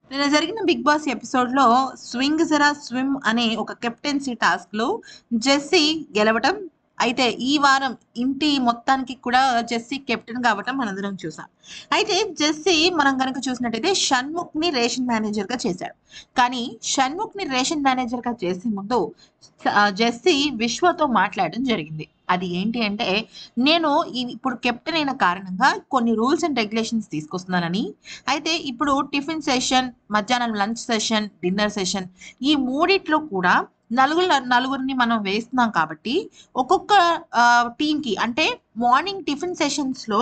నిన్న జరిగిన Bigg Boss episode లో స్వింగ్ జరా స్విమ్ అనే ఒక కెప్టెన్సీ టాస్క్ లో జెస్సీ గెలవటం అయితే ఈ వారం ఇంటి మొత్తానికి కూడా జెస్సీ కెప్టెన్ కావటం మనందరం చూసాం అయితే జెస్సీ మనం కనుక చూసినట్టయితే షణ్ముఖ్ ని రేషన్ మేనేజర్ గా చేశాడు కానీ షణ్ముఖ్ ని రేషన్ మేనేజర్ గా చేసే ముందు ఆ, జెస్సీ విశ్వతో మాట్లాడడం జరిగింది అది ఏంటి అంటే నేను ఈ- ఇప్పుడు కెప్టెన్ అయిన కారణంగా కొన్ని రూల్స్ అండ్ రెగ్యులేషన్స్ తీసుకొస్తున్నానని అయితే ఇప్పుడు టిఫిన్ సెషన్ మధ్యాహ్నం లంచ్ సెషన్ డిన్నర్ సెషన్ ఈ మూడిట్లో కూడా నలుగురు నలుగురిని మనం వేస్తున్నాం కాబట్టి ఒక్కొక్క టీంకి అంటే మార్నింగ్ టిఫిన్ సెషన్స్లో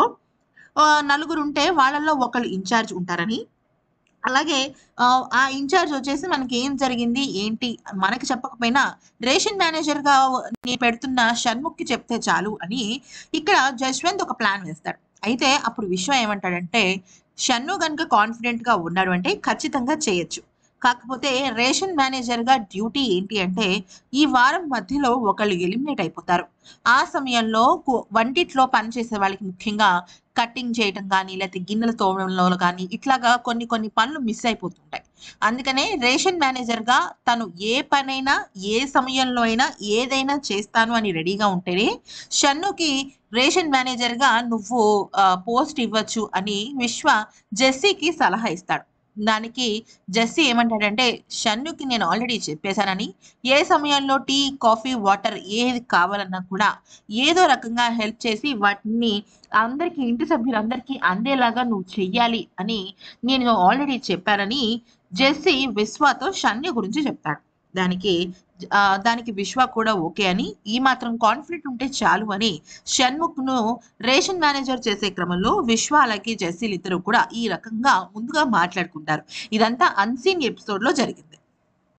నలుగురు ఉంటే వాళ్ళల్లో ఒకళ్ళు ఇన్ఛార్జ్ ఉంటారని అలాగే ఆ, ఆ ఇన్ఛార్జ్ వచ్చేసి మనకి ఏం జరిగింది ఏంటి మనకి చెప్పకపోయినా రేషన్ మేనేజర్గా నేను పెడుతున్న షణ్ముఖ్కి చెప్తే చాలు అని ఇక్కడ జస్వంత్ ఒక ప్లాన్ వేస్తాడు అయితే అప్పుడు విశ్వ ఏమంటాడంటే షన్ను కనుక కాన్ఫిడెంట్గా ఉన్నాడు అంటే ఖచ్చితంగా చేయొచ్చు కాకపోతే రేషన్ మేనేజర్గా డ్యూటీ ఏంటి అంటే ఈ వారం మధ్యలో ఒకళ్ళు ఎలిమినేట్ అయిపోతారు ఆ సమయంలో కు- వంటిట్లో పనిచేసే వాళ్ళకి ముఖ్యంగా కట్టింగ్ చేయటం కానీ లేకపోతే గిన్నెలు తోమడంలో కానీ ఇట్లాగా కొన్ని కొన్ని పనులు మిస్ అయిపోతుంటాయి అందుకనే రేషన్ మేనేజర్గా తను ఏ పనైనా ఏ సమయంలో అయినా ఏదైనా చేస్తాను అని రెడీగా ఉంటేనే షన్నుకి రేషన్ మేనేజర్గా నువ్వు పోస్ట్ ఇవ్వచ్చు అని విశ్వ జెస్సీకి సలహా ఇస్తాడు దానికి జెస్సీ ఏమంటాడంటే షన్నుకి నేను ఆల్రెడీ చెప్పేశానని ఏ సమయంలో టీ కాఫీ వాటర్ ఏది కావాలన్నా కూడా ఏదో రకంగా హెల్ప్ చేసి వాటిని అందరికీ ఇంటి సభ్యులందరికీ అందేలాగా నువ్వు చెయ్యాలి అని నేను ఆల్రెడీ చెప్పానని జెస్సీ విశ్వతో షన్య గురించి చెప్తాడు దానికి ఆ, దానికి విశ్వ కూడా ఓకే అని ఈ మాత్రం కాన్ఫిడెంట్ ఉంటే చాలు అని షణ్ముఖ్ను రేషన్ మేనేజర్ చేసే క్రమంలో విశ్వ అలాగే జెస్సీలు ఇద్దరు కూడా ఈ రకంగా ముందుగా మాట్లాడుకుంటారు ఇదంతా అన్సీన్ ఎపిసోడ్ లో జరిగింది